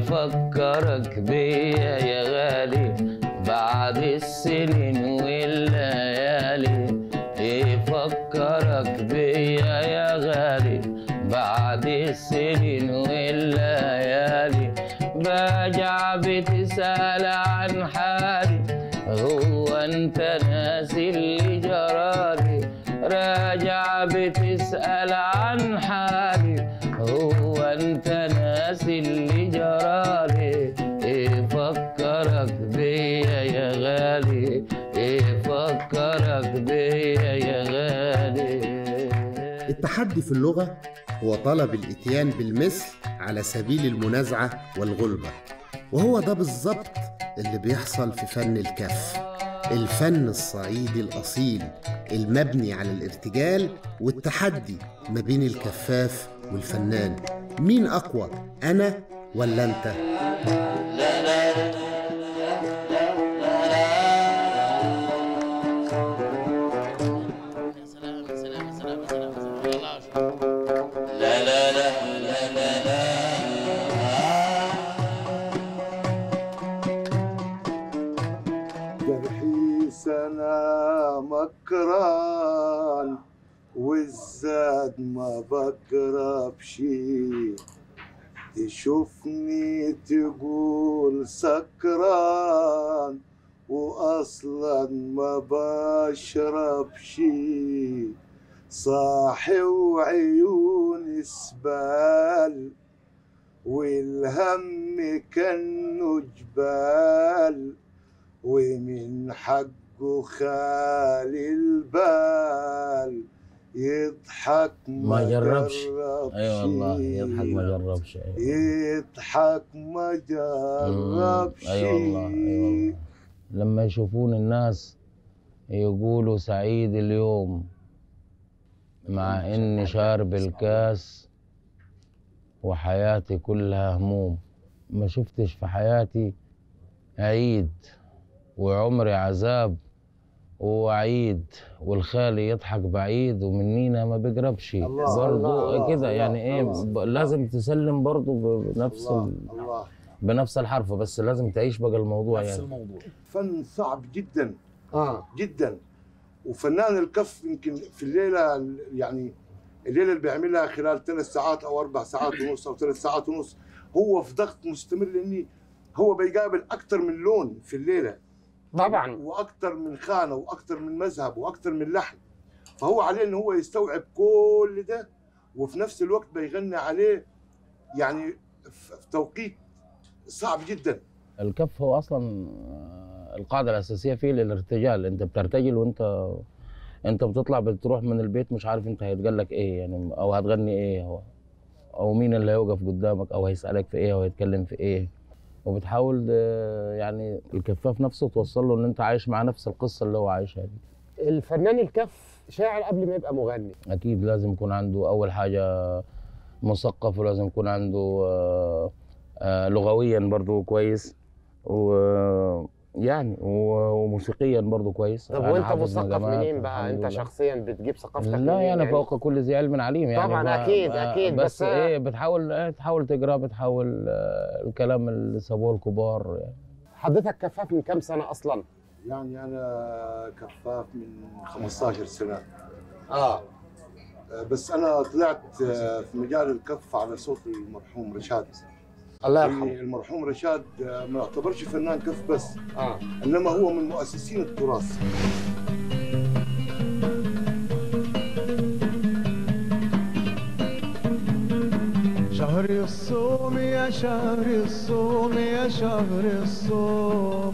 يفكرك بيا يا غالي بعد السنين والليالي يفكرك بيا يا غالي بعد السنين والليالي باجع بتسأل عن حالي هو انت ناسي اللي جرالي راجع بتسأل عن حالي هو انت ناسي اللي جرالي ايه فكرك بيا يا غالي ايه فكرك بيا يا غالي التحدي في اللغة هو طلب الإتيان بالمثل على سبيل المنازعة والغلبة وهو ده بالظبط اللي بيحصل في فن الكف الفن الصعيدي الأصيل المبني على الارتجال والتحدي ما بين الكفاف والفنان مين أقوى أنا ولا أنت؟ جرحي سنة مكران والزاد ما بقرا بشي تشوفني تقول سكران واصلا ما بشرب شي صاحي وعيوني سبال والهم كانه جبال ومن حقه خالي البال يضحك ما جربش. جربش. اي والله يضحك ما جربش أيوة. يضحك ما جربش اي والله اي والله لما يشوفون الناس يقولوا سعيد اليوم مع اني شارب الكاس وحياتي كلها هموم ما شفتش في حياتي عيد وعمري عذاب وعيد والخالي يضحك بعيد ومنينا ما بيقربش الله، برضو الله، كده الله، يعني ايه الله. ب- لازم تسلم برضو بنفس الله ال... الله بنفس الحرف بس لازم تعيش بقى الموضوع نفس يعني الموضوع فن صعب جدا آه جدا وفنان الكف يمكن في الليله يعني الليله اللي بيعملها خلال ثلاث ساعات او اربع ساعات ونص او ثلاث ساعات ونص هو في ضغط مستمر لاني هو بيقابل اكثر من لون في الليله طبعا واكثر من خانه واكثر من مذهب واكثر من لحن فهو عليه ان هو يستوعب كل ده وفي نفس الوقت بيغني عليه يعني في في توقيت صعب جدا الكف هو اصلا آه، القاعده الاساسيه فيه للارتجال انت بترتجل وانت انت بتطلع بتروح من البيت مش عارف انت هيتقال لك ايه يعني او هتغني ايه هو او مين اللي هيوقف قدامك او هيسالك في ايه او هيتكلم في ايه وبتحاول آه، يعني الكفاف نفسه توصل له ان انت عايش مع نفس القصه اللي هو عايشها دي الفنان الكف شاعر قبل ما يبقى مغني اكيد لازم يكون عنده اول حاجه مثقف ولازم يكون عنده آه، آه، لغويا برضو كويس ويعني وموسيقيا برضو كويس طب أنا وانت حافظ مثقف نغمات منين بقى الحمد انت لله. شخصيا بتجيب ثقافتك لا منين يعني فوق كل ذي علم عليم يعني طبعاً، ف- أكيد- آه، أكيد، بس, بس- ايه بتحاول إيه، تحاول تقرا بتحاول آه، الكلام اللي سابوه الكبار يعني. حضرتك كفاف من كام سنه اصلا يعني انا كفاف من 15 سنه اه بس انا طلعت آه، في مجال الكف على صوت المرحوم رشاد الله يعني يرحمه المرحوم رشاد آه، ما يعتبرش فنان كف بس اه انما هو من مؤسسين التراث شهر الصوم يا شهر الصوم يا شهر الصوم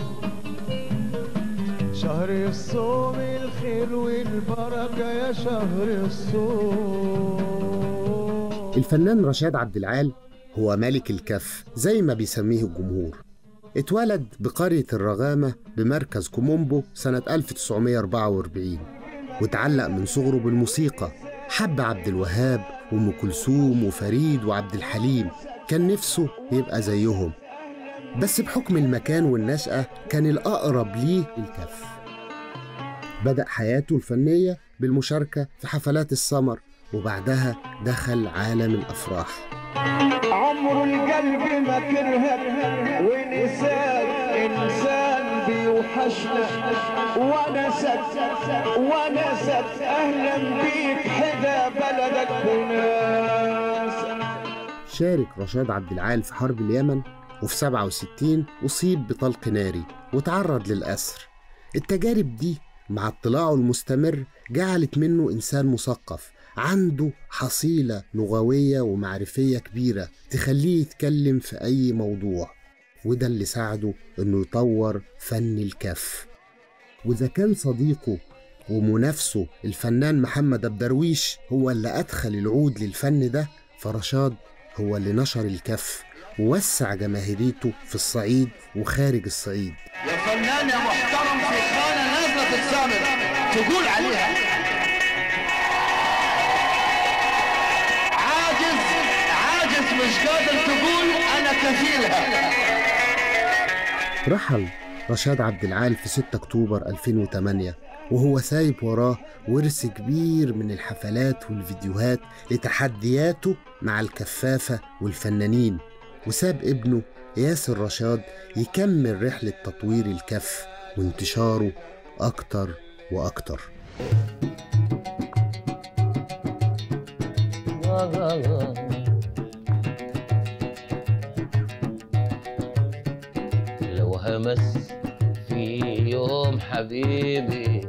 شهر الصوم الخير والبركة يا شهر الصوم الفنان رشاد عبد العال هو ملك الكف زي ما بيسميه الجمهور اتولد بقرية الرغامة بمركز كومومبو سنة 1944 وتعلق من صغره بالموسيقى حب عبد الوهاب وأم كلثوم وفريد وعبد الحليم كان نفسه يبقى زيهم بس بحكم المكان والنشأة كان الأقرب ليه الكف بدأ حياته الفنية بالمشاركة في حفلات السمر وبعدها دخل عالم الأفراح عمر القلب ما كرهك ونسان انسان بيوحشنا ونست ونست اهلا بيك حدا بلدك وناس شارك رشاد عبد العال في حرب اليمن وفي 67 أصيب بطلق ناري وتعرض للأسر التجارب دي مع اطلاعه المستمر جعلت منه إنسان مثقف عنده حصيلة لغوية ومعرفية كبيرة تخليه يتكلم في أي موضوع وده اللي ساعده إنه يطور فن الكف وإذا كان صديقه ومنافسه الفنان محمد الدرويش هو اللي أدخل العود للفن ده فرشاد هو اللي نشر الكف ووسع جماهيريته في الصعيد وخارج الصعيد يا فنان يا محترم في خانة نازلة تتسامر تقول عليها عاجز عاجز مش قادر تقول أنا كفيلها رحل رشاد عبد العال في 6 أكتوبر 2008 وهو سايب وراه ورث كبير من الحفلات والفيديوهات لتحدياته مع الكفافة والفنانين وساب ابنه ياسر رشاد يكمل رحلة تطوير الكف وانتشاره أكتر وأكتر لو همس في يوم حبيبي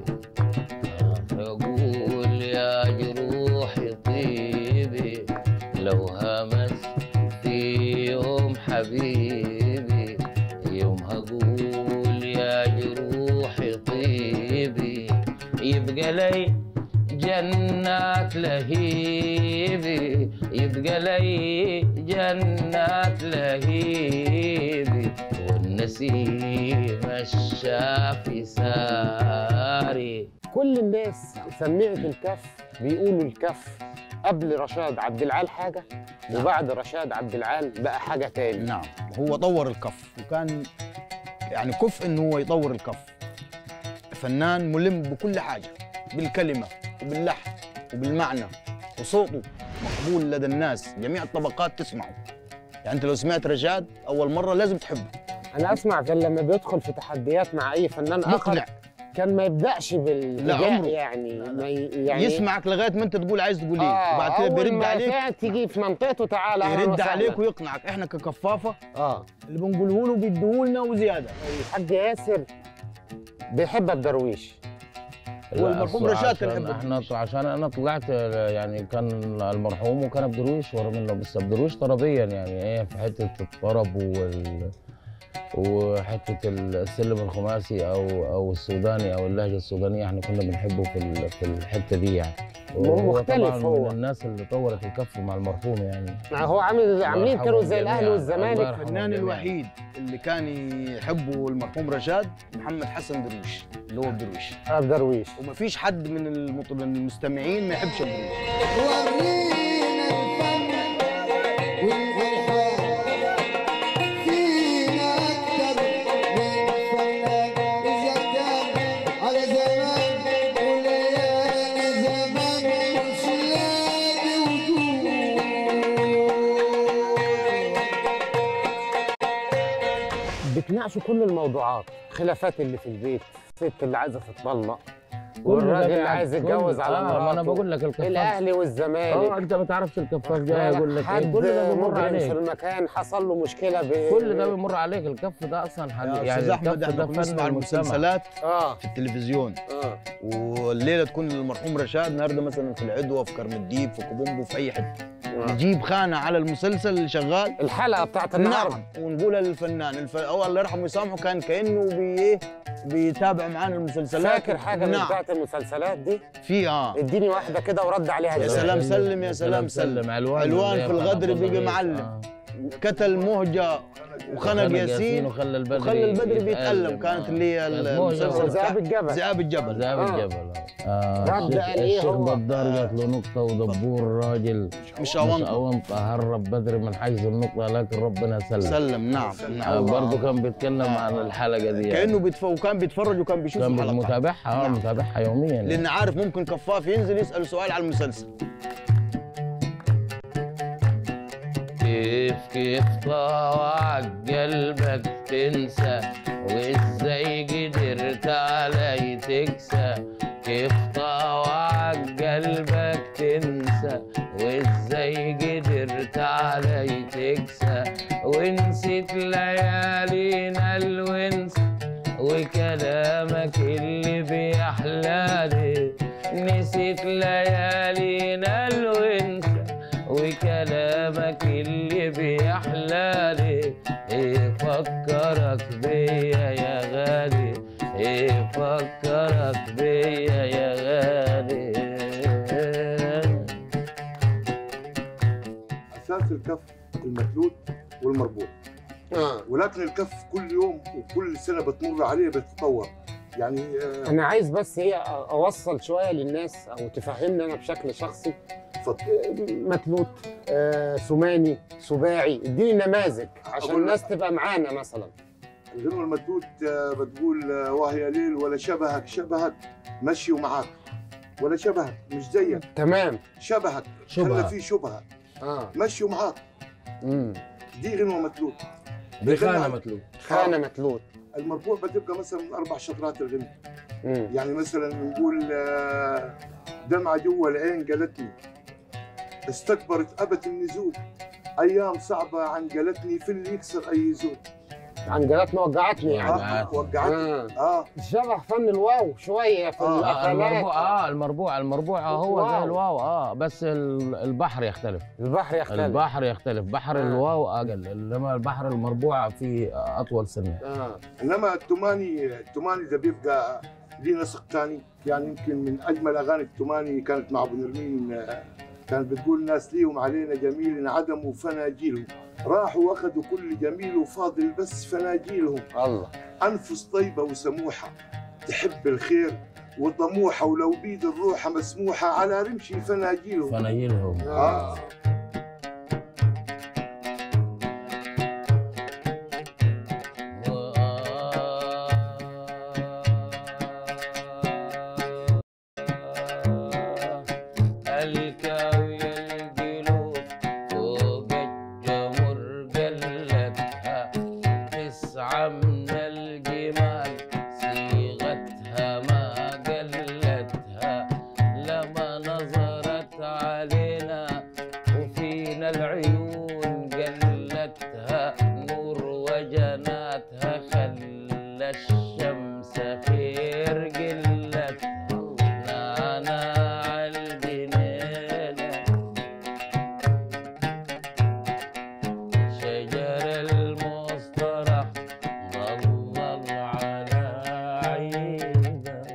أقول يا جروحي طيبي لو همس في يوم حبيبي يوم هقول يا جروحي طيبي يبقى لي جنات لهيبي يبقى لي جنات لهيبي والنسيم الشافي ساري كل الناس سمعت الكف بيقولوا الكف قبل رشاد عبد العال حاجه وبعد رشاد عبد العال بقى حاجه تاني نعم هو طور الكف وكان يعني كف انه هو يطور الكف فنان ملم بكل حاجه بالكلمه وباللحن وبالمعنى وصوته مقبول لدى الناس جميع الطبقات تسمعه يعني انت لو سمعت رشاد اول مره لازم تحبه انا اسمع كان لما بيدخل في تحديات مع اي فنان اخر مقنع كان ما يبداش بال لا، عمره. يعني ما ي... يعني يسمعك لغايه ما انت تقول عايز تقول ايه آه وبعد كده أول بيرد ما عليك فعلا تيجي في منطقته تعالى أهلاً يرد وسهلاً. عليك ويقنعك احنا ككفافه اه اللي بنقوله له بيديه لنا وزياده الحاج ياسر بيحب الدرويش والمرحوم لا، رشاد كان عشان يحب احنا عشان انا طلعت يعني كان المرحوم وكان بدرويش ورا منه بس بدرويش طربيا يعني ايه في حته الطرب وال وحته السلم الخماسي او او السوداني او اللهجه السودانيه احنا كنا بنحبه في ال- في الحته دي يعني وهو مختلف طبعاً هو. من الناس اللي طورت الكف مع المرحوم يعني هو عامل عاملين يرحمهم كانوا زي الاهلي جميعاً. والزمالك الله يرحمهم الفنان جميعاً. الوحيد اللي كان يحبه المرحوم رشاد محمد حسن درويش اللي هو بدرويش آه، درويش ومفيش حد من المطرب المستمعين ما يحبش بدرويش ورينا الفن والإلحاد فينا أكتر من فنان إذا كان على زمان وليالي زمان مش لاقي وجود بتناقشوا كل الموضوعات خلافات اللي في البيت الست اللي عايزه تتطلق كل ده والراجل اللي بيعد- عايز كل- يتجوز على آه، ما انا مراته بقول لك الكفاف الاهلي اه والزمالك انت ما تعرفش الكفاف ده يقول لك حد ايه كل ده بيمر مجرم في عليك المكان حصل له مشكله ب... كل ده بيمر عليك الكف ده اصلا حد يا يعني استاذ احمد الكف احنا ده كنا فن نسمع المجتمع المسلسلات اه في التلفزيون اه والليله تكون المرحوم رشاد النهارده مثلا في العدوى في كرم الديب في كوبومبو في اي حته آه. نجيب خانه على المسلسل اللي شغال الحلقه بتاعت النهارده نعم ونقولها للفنان الف... هو الله يرحمه ويسامحه كان كانه بي إيه؟ بيتابع معانا المسلسلات فاكر حاجه من نعم بتاعت المسلسلات دي في اه اديني واحده كده ورد عليها يا ازاي سلام سلم يا سلام سلم علوان علوان اللي هي في الغدر بتاعت بيجي عبد معلم. آه. قتل مهجه وخنق ياسين وخلى البدري وخلى البدري يتألم. بيتألم كانت آه. اللي هي كانت المسلسل موجة. بتاع ذئاب الجبل. ذئاب الجبل ذهب آه. الجبل آه. رد الشيخ- قال إيه الشيخ هو؟ بدار جات له نقطة ودبور راجل مش مش أونطة أونطة هرب بدري من حيث النقطة لكن ربنا سلم سلم نعم آه نعم برضه كان بيتكلم عن الحلقة دي يعني. كانه بيتف... وكان بيتفرج وكان بيشوف كان الحلقه متابعها اه نعم. متابعها يوميا يعني. لان عارف ممكن كفاف ينزل يسال سؤال على المسلسل كيف كيف طوع قلبك تنسى وازاي قدرت علي تكسى كيف طوع قلبك تنسى وازاي قدرت علي تكسى ونسيت ليالينا الونس وكلامك اللي بيحلالي نسيت ليالينا الونس وكلامك اللي بيحلالي ايه فكرك بيا يا غالي ايه فكرك بيا يا غالي اساس الكف المفلوت والمربوط آه. ولكن الكف كل يوم وكل سنه بتمر عليه بيتطور يعني آه، انا عايز بس هي اوصل شويه للناس او تفهمني انا بشكل شخصي اتفضل متلوت آه، سماني سباعي اديني نماذج عشان أقول- الناس تبقى معانا مثلا الغنوه المدود آه، بتقول آه، وهي ليل ولا شبهك شبهك مشي ومعاك ولا شبهك مش زيك تمام شبهك شبهة. خلى في شبهه اه مشي ومعاك امم دي غنوه متلوت بخانة متلوب خانه متلوت المربوع بتبقى مثلا من اربع شطرات الغنى امم يعني مثلا نقول آه، دمعه جوا العين قالتني استكبرت ابت النزول ايام صعبه عن قالتني في اللي يكسر اي زول عن جلاتنا وجعتني يعني آه وقعتني آه. اه شبه فن الواو شويه في آه، آه الأكلات. المربوع اه المربوع المربوع آه هو زي واو. الواو اه بس ال- البحر يختلف البحر يختلف البحر يختلف بحر آه. الواو اقل انما البحر المربوع فيه اطول سنه اه انما التوماني التوماني اذا بيبقى ليه نسق ثاني يعني يمكن من اجمل اغاني التوماني كانت مع ابو نرمين آه، كانت بتقول ناس ليهم علينا جميل انعدموا فناجيلهم راحوا واخذوا كل جميل وفاضل بس فناجيلهم الله انفس طيبه وسموحه تحب الخير وطموحه ولو بيد الروحه مسموحه على رمشي فناجيلهم فنايلهم آه. الكاوي القلوب فوق الجمر قلتها تسعة من الجمال صيغتها ما قلتها لما نظرت علينا وفينا العيون قلتها نور وجناتها خلى الشمس خير قلتها نانا عالبنينة شجر المصطلح ظلل على عيده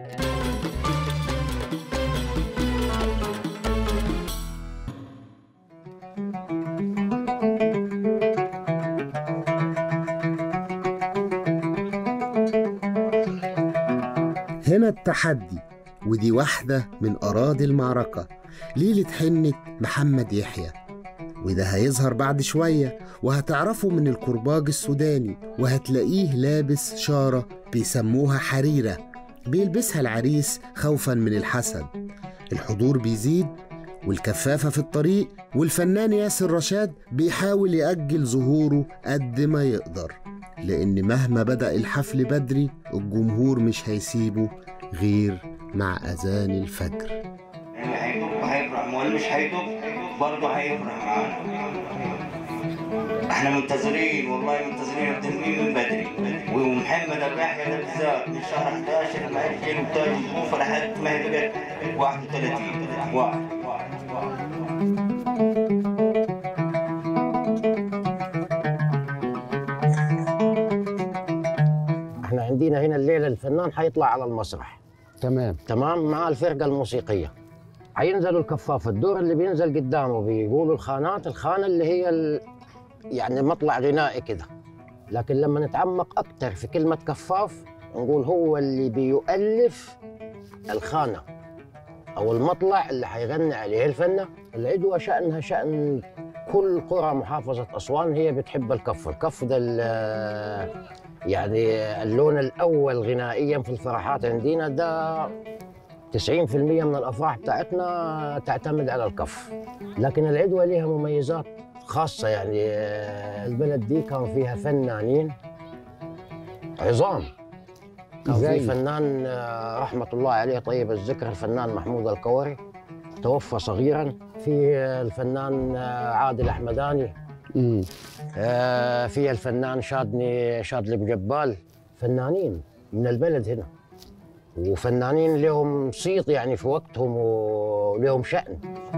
هنا التحدي ودي واحدة من أراضي المعركة ليلة حنة محمد يحيى وده هيظهر بعد شوية وهتعرفه من الكرباج السوداني وهتلاقيه لابس شارة بيسموها حريرة بيلبسها العريس خوفا من الحسد الحضور بيزيد والكفافة في الطريق والفنان ياسر رشاد بيحاول يأجل ظهوره قد ما يقدر لأن مهما بدأ الحفل بدري الجمهور مش هيسيبه غير مع أذان الفجر اللي هيدق هيفرح واللي مش هيدق برضه هيفرح معانا احنا منتظرين والله منتظرين التنوين من بدري ومحمد الراحية ده بالذات من شهر 11 ما يجي له تاج الكوفة لحد ما هي بقت 31 واحد احنا عندنا هنا الليله الفنان حيطلع على المسرح تمام تمام مع الفرقه الموسيقيه حينزلوا الكفاف الدور اللي بينزل قدامه بيقولوا الخانات الخانه اللي هي ال... يعني مطلع غنائي كده لكن لما نتعمق اكثر في كلمه كفاف نقول هو اللي بيؤلف الخانه او المطلع اللي حيغني عليه الفنان العدوى شانها شان كل قرى محافظه اسوان هي بتحب الكف الكف ده ال- يعني اللون الاول غنائيا في الفرحات عندنا ده 90% من الافراح بتاعتنا تعتمد على الكف لكن العدوى لها مميزات خاصة يعني آه، البلد دي كان فيها فنانين عظام كان في زي؟ فنان آه، رحمة الله عليه طيب الذكر الفنان محمود الكوري توفى صغيرا في آه، الفنان آه، عادل أحمداني امم آه، في الفنان شادني شادلي بجبال فنانين من البلد هنا وفنانين لهم صيت يعني في وقتهم ولهم شأن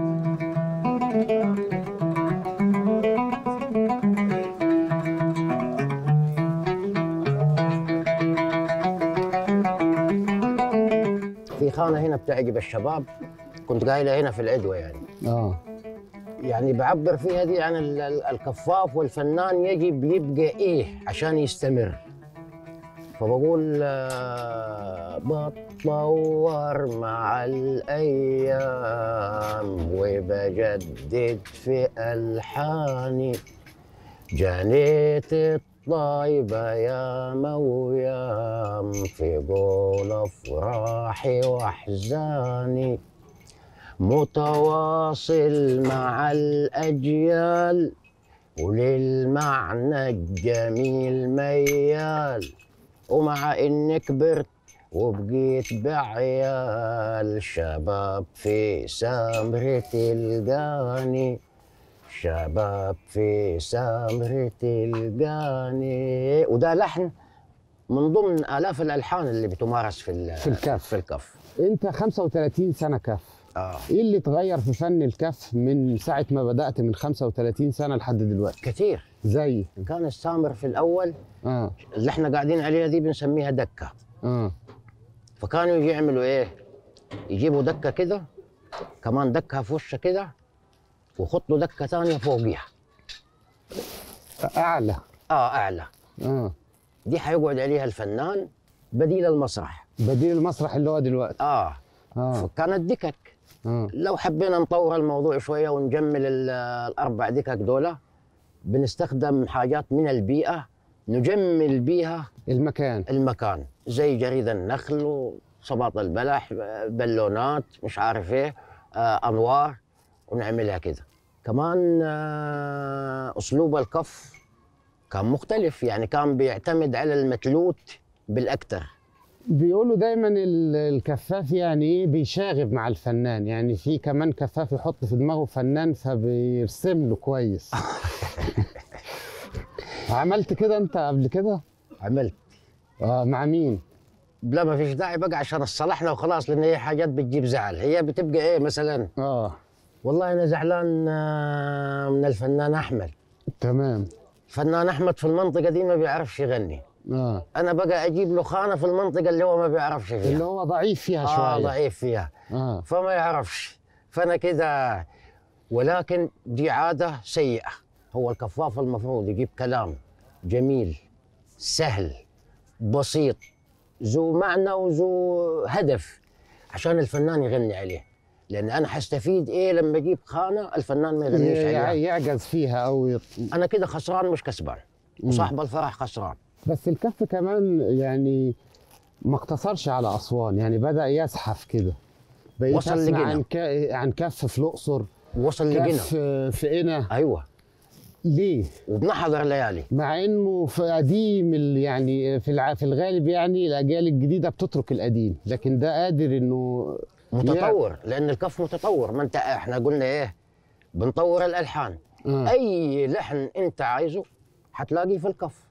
في خانة هنا بتعجب الشباب كنت قايلة هنا في العدوى يعني اه يعني بعبر فيها دي عن ال- ال- الكفاف والفنان يجب يبقى ايه عشان يستمر فبقول آه، بتطور مع الايام وبجدد في الحاني جنيت الطيبة يا مويام في قول افراحي واحزاني متواصل مع الأجيال وللمعنى الجميل ميال ومع إني كبرت وبقيت بعيال شباب في سامرة تلقاني شباب في سامرة تلقاني وده لحن من ضمن آلاف الألحان اللي بتمارس في ال- في الكف. في الكف انت 35 سنه كف آه. ايه اللي اتغير في فن الكف من ساعه ما بدات من 35 سنه لحد دلوقتي كتير زي كان السامر في الأول اه اللي احنا قاعدين عليها دي بنسميها دكة اه فكانوا يجي يعملوا ايه يجيبوا دكة كده كمان دكها في وشها كده ويحطوا دكة ثانية فوقيها اعلى اه اعلى اه دي حيقعد عليها الفنان بديل المسرح بديل المسرح اللي هو دلوقتي اه اه فكانت دكك اه لو حبينا نطور الموضوع شوية ونجمل ال- الأربع دكك دولة بنستخدم حاجات من البيئة نجمل بيها المكان المكان زي جريد النخل وصباط البلح بالونات مش عارف ايه آه انوار ونعملها كده كمان آه اسلوب الكف كان مختلف يعني كان بيعتمد على المتلوت بالاكثر بيقولوا دايما ال- الكفاف يعني ايه بيشاغب مع الفنان يعني في كمان كفاف يحط في دماغه فنان فبيرسم له كويس عملت كده انت قبل كده عملت اه مع مين لا ما فيش داعي بقى عشان اصطلحنا وخلاص لان هي حاجات بتجيب زعل هي بتبقى ايه مثلا اه والله انا زعلان آه، من الفنان احمد تمام الفنان احمد في المنطقه دي ما بيعرفش يغني اه انا بقى اجيب له خانه في المنطقه اللي هو ما بيعرفش فيها اللي هو ضعيف فيها آه شويه ضعيف فيها اه فما يعرفش فانا كده ولكن دي عاده سيئه هو الكفاف المفروض يجيب كلام جميل سهل بسيط ذو معنى وذو هدف عشان الفنان يغني عليه لان انا حستفيد ايه لما اجيب خانه الفنان ما يغنيش ي- عليها يعجز فيها او يط... انا كده خسران مش كسبان وصاحب الفرح خسران بس الكف كمان يعني ما اقتصرش على اسوان يعني بدا يزحف كده بقيت وصل اسمع لجنة. عن ك... عن كف في الاقصر وصل لجنة كف في قنا ايوه ليه؟ وبنحضر ليالي مع انه في قديم ال- يعني في الع... في الغالب يعني الاجيال الجديده بتترك القديم لكن ده قادر انه متطور لان الكف متطور ما انت احنا قلنا ايه بنطور الالحان آه. اي لحن انت عايزه حتلاقيه في الكف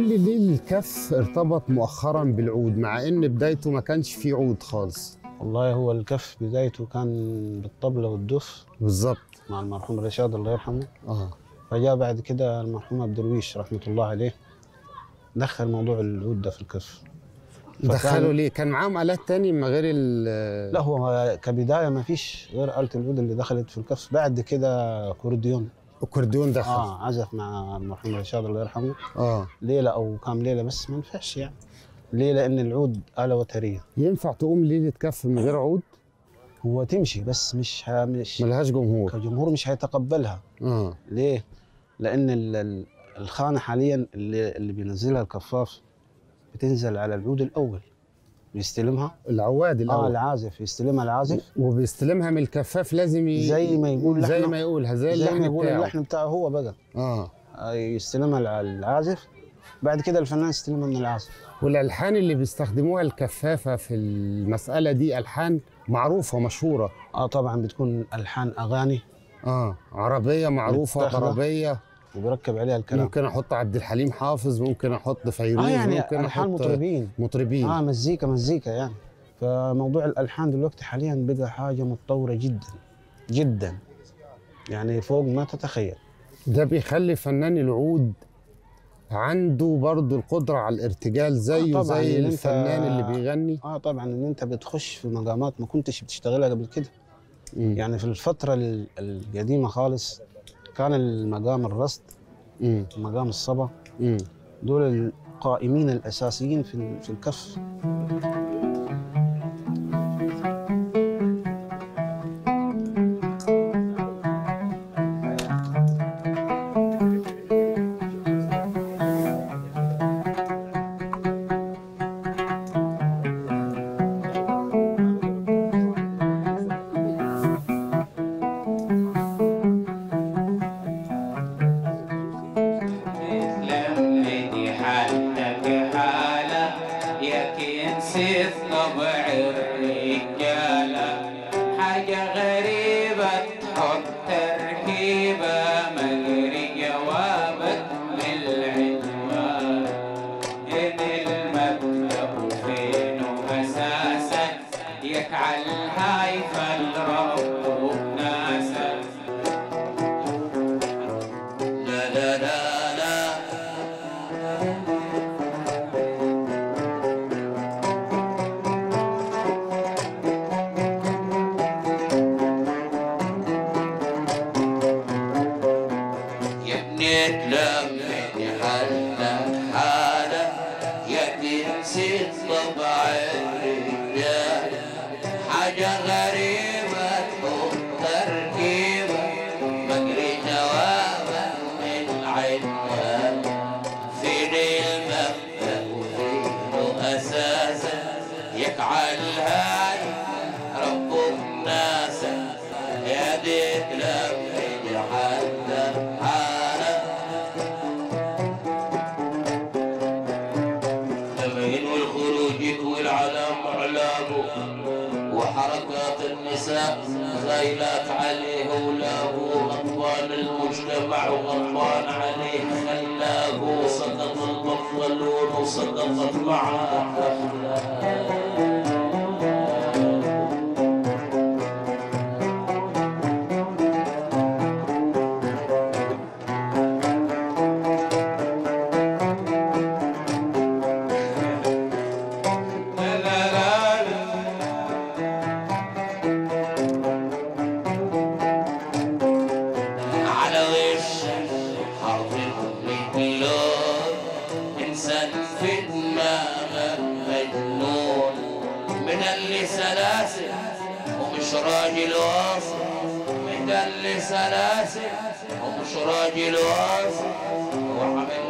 قول لي ليه الكف ارتبط مؤخرا بالعود مع ان بدايته ما كانش فيه عود خالص والله هو الكف بدايته كان بالطبلة والدف بالظبط مع المرحوم رشاد الله يرحمه اه فجاء بعد كده المرحوم عبد الرويش رحمة الله عليه دخل موضوع العود ده في الكف فكان- دخلوا ليه كان معاهم آلات تاني من غير ال لا هو كبداية ما فيش غير آلة العود اللي دخلت في الكف بعد كده كورديون الكورديون دخل اه عزف مع المرحوم رشاد الله يرحمه اه ليلة أو كام ليلة بس ما نفعش يعني ليه؟ لأن العود آلة وترية ينفع تقوم ليلة كف من غير عود هو تمشي بس مش ها مش ملهاش جمهور كجمهور مش هيتقبلها اه ليه؟ لأن ال- ال- الخانة حاليا اللي, اللي بينزلها الكفاف بتنزل على العود الأول بيستلمها العواد اه الاول العازف يستلمها العازف وبيستلمها من الكفاف لازم ي... زي ما يقول زي لحنه- ما يقولها زي زي ما اللحن يقول بتاعه اللحن بتاعه هو بقى اه آه، يستلمها الع- العازف بعد كده الفنان يستلمها من العازف والالحان اللي بيستخدموها الكفافه في المساله دي الحان معروفه مشهوره اه طبعا بتكون الحان اغاني اه عربيه معروفه متاخدة. طربيه وبيركب عليها الكلام ممكن احط عبد الحليم حافظ ممكن احط فيروز اه يعني ممكن الحان احط مطربين مطربين اه مزيكا مزيكا يعني فموضوع الالحان دلوقتي حاليا بقى حاجه متطوره جدا جدا يعني فوق ما تتخيل ده بيخلي فنان العود عنده برضه القدرة على الارتجال زيه طبعاً زي إن أنت- الفنان اللي بيغني اه طبعا ان انت بتخش في مقامات ما كنتش بتشتغلها قبل كده مم. يعني في الفتره ال- القديمه خالص كان المقام الرصد مم. ومقام الصبا مم. دول القائمين الاساسيين في ال- في الكف لمدي حالتك حالة يكين سيف طبع الرجالة حاجة غريبة تحط تركيبة مجري جوابك من العنوان إن المبدأ فينه أساسك يكعل هاي فالرب ناسك لا لا لا لا يا بنيت لمني حالك حالة يا تنسي طبع الرجال حاجة غريبة تحط تركيبة مجري جوابك من العنوان فيني المبدأ وفينه أساسا يكعل هاي ربك ناسا يا ديك لمني حالك حالة تمين والخروج يكوي العلم أعلامه وحركات النساء غيلات عليه ولابه غضبان المجتمع وغضبان عليه خلاه سقط البطلون وسقطت معه لا لا لا لا على وشك حرف اللون انسان في دماغك مجنون من اللي سلاسل ومش راجل واصل من اللي سلاسل ومش راجل واصل وحمل